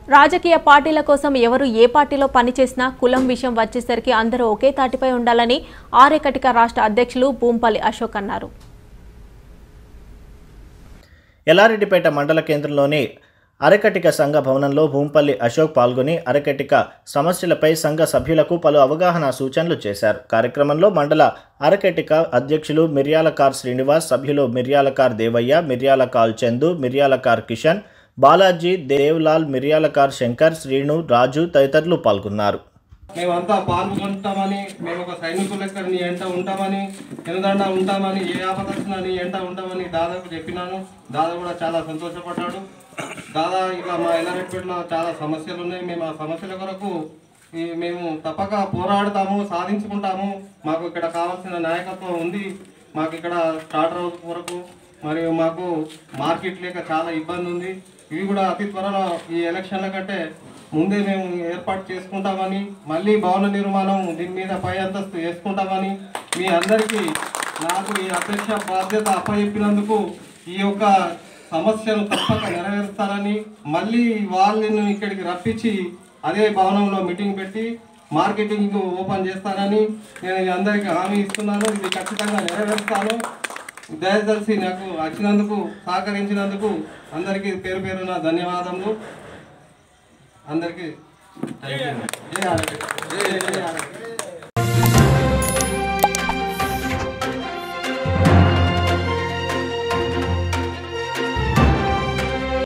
రాజకీయ పార్టీల కోసం ఎవరు ఏ పార్టీలో పనిచేసినా కులం విషయం వచ్చేసరికి అందరూ ఒకే తాటిపై ఉండాలని ఆర్యకటిక రాష్ట్ర అధ్యక్షులు భూంపల్లి అశోక్ అన్నారు ఎల్లారెడ్డిపేట మండల కేంద్రంలోని అరకటిక సంఘ భవనంలో భూంపల్లి అశోక్ పాల్గొని అరకటిక సమస్యలపై సంఘ సభ్యులకు పలు అవగాహన సూచనలు చేశారు కార్యక్రమంలో మండల అరకటిక అధ్యక్షులు మిర్యాలకార్ శ్రీనివాస్ సభ్యులు మిర్యాలకార్ దేవయ్య మిర్యాలకాల్ చందు మిర్యాలకార్ కిషన్ బాలాజీ దేవ్లాల్ మిర్యాలకార్ శంకర్ శ్రీను రాజు తదితరులు పాల్గొన్నారు మేమంతా పాల్గొంటామని మేము ఒక సైనికుల లెక్క నీ ఎంట ఉంటామని ఎనదండ ఉంటామని ఏ ఆపద వచ్చినా నీ ఎంట ఉంటామని దాదాపు చెప్పినాను దాదా కూడా చాలా సంతోషపడ్డాడు దాదా ఇట్లా మా ఎల్లారెడ్డిపేటలో చాలా సమస్యలు ఉన్నాయి మేము ఆ సమస్యల కొరకు ఈ మేము తప్పక పోరాడతాము సాధించుకుంటాము మాకు ఇక్కడ కావాల్సిన నాయకత్వం ఉంది మాకు ఇక్కడ స్టార్టర్ హౌస్ కొరకు మరియు మాకు మార్కెట్ లేక చాలా ఇబ్బంది ఉంది ఇవి కూడా అతి త్వరలో ఈ ఎలక్షన్ల కంటే ముందే మేము ఏర్పాటు చేసుకుంటామని మళ్ళీ భవన నిర్మాణం దీని మీద పై అంతస్తు వేసుకుంటామని మీ అందరికీ నాకు ఈ అధ్యక్ష బాధ్యత అప్పచెప్పినందుకు ఈ యొక్క సమస్యను తప్పక నెరవేరుస్తారని మళ్ళీ వాళ్ళని ఇక్కడికి రప్పించి అదే భవనంలో మీటింగ్ పెట్టి మార్కెటింగ్ ఓపెన్ చేస్తానని నేను ఇది అందరికీ హామీ ఇస్తున్నాను ఇది ఖచ్చితంగా నెరవేరుస్తాను దయచేసి నాకు వచ్చినందుకు సహకరించినందుకు అందరికీ పేరు పేరున ధన్యవాదములు అందరికీ జై ఆరోగ్య. జై జై ఆరోగ్య.